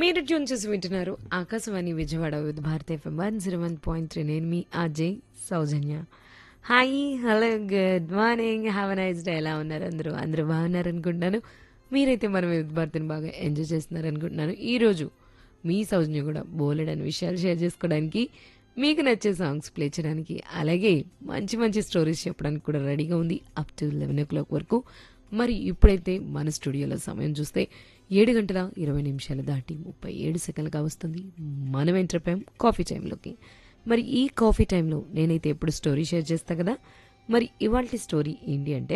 మీరు ట్యూన్ చేసి వింటున్నారు Akashvani Vijayawada with Bharat FM one zero one point three నేను మీ Ajay Soujanya hi hello good morning have nice day ఎలా ఉన్నారు అందరూ అందరూ బాగున్నారు అనుకుంటున్నాను మీరైతే మనం విత్ భారతిని బాగా ఎంజాయ్ చేస్తున్నారు అనుకుంటున్నాను ఈరోజు మీ సౌజన్య కూడా బోలెడని విషయాలు షేర్ చేసుకోవడానికి మీకు నచ్చే సాంగ్స్ ప్లే చేయడానికి అలాగే మంచి మంచి స్టోరీస్ చెప్పడానికి కూడా రెడీగా ఉంది up to eleven o'clock వరకు మరి ఇప్పుడైతే మన స్టూడియోలో సమయం చూస్తే ఏడు గంటల ఇరవై నిమిషాలు దాటి ముప్పై ఏడు సెకండ్లుగా వస్తుంది మనం ఎంటర్పోయాం కాఫీ టైంలోకి మరి ఈ కాఫీ టైంలో నేనైతే ఎప్పుడు స్టోరీ షేర్ చేస్తా కదా మరి ఇవాళ స్టోరీ ఏంటి అంటే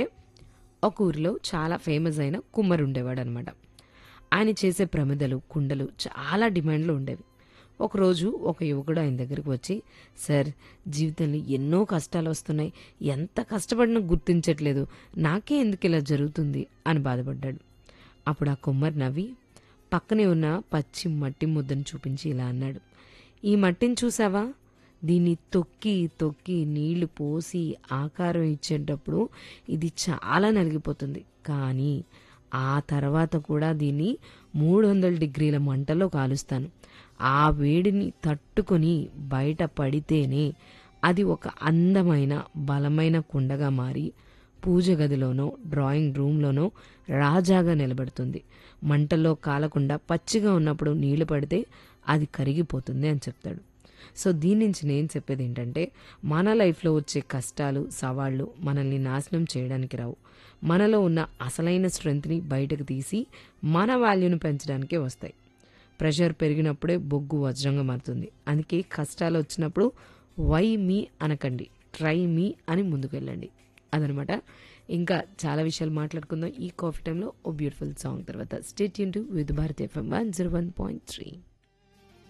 ఒక ఊరిలో చాలా ఫేమస్ అయిన కుమ్మరు ఉండేవాడు అనమాట ఆయన చేసే ప్రమిదలు కుండలు చాలా డిమాండ్లో ఉండేవి ఒకరోజు ఒక యువకుడు ఆయన దగ్గరికి వచ్చి సార్ జీవితంలో ఎన్నో కష్టాలు వస్తున్నాయి ఎంత కష్టపడినా గుర్తించట్లేదు నాకే ఎందుకు ఇలా జరుగుతుంది అని బాధపడ్డాడు అప్పుడు ఆ కుమ్మరి నవ్వి పక్కనే ఉన్న పచ్చి మట్టి ముద్దను చూపించి ఇలా అన్నాడు ఈ మట్టిని చూసావా దీన్ని తొక్కి తొక్కి నీళ్లు పోసి ఆకారం ఇచ్చేటప్పుడు ఇది చాలా నలిగిపోతుంది కానీ ఆ తర్వాత కూడా దీన్ని మూడు వందల డిగ్రీల మంటలో కాలుస్తాను ఆ వేడిని తట్టుకొని బయట పడితేనే అది ఒక అందమైన బలమైన కుండగా మారి పూజ గదిలోనో డ్రాయింగ్ రూమ్లోనో రాజాగా నిలబడుతుంది మంటల్లో కాలకుండా పచ్చిగా ఉన్నప్పుడు నీళ్లు పడితే అది కరిగిపోతుంది అని చెప్తాడు సో దీని నుంచి నేను చెప్పేది ఏంటంటే మన లైఫ్లో వచ్చే కష్టాలు సవాళ్ళు మనల్ని నాశనం చేయడానికి రావు మనలో ఉన్న అసలైన స్ట్రెంగ్త్ని బయటకు తీసి మన వాల్యూను పెంచడానికే వస్తాయి ప్రెషర్ పెరిగినప్పుడే బొగ్గు వజ్రంగా మారుతుంది అందుకే కష్టాలు వచ్చినప్పుడు వై మీ అనకండి ట్రై మీ అని ముందుకు వెళ్ళండి అదనమాట ఇంకా చాలా విషయాలు మాట్లాడుకుందాం ఈ కాఫీ టైంలో ఓ బ్యూటిఫుల్ సాంగ్ తర్వాత స్టేట్ యూన్ to with Bharat FM one zero one point three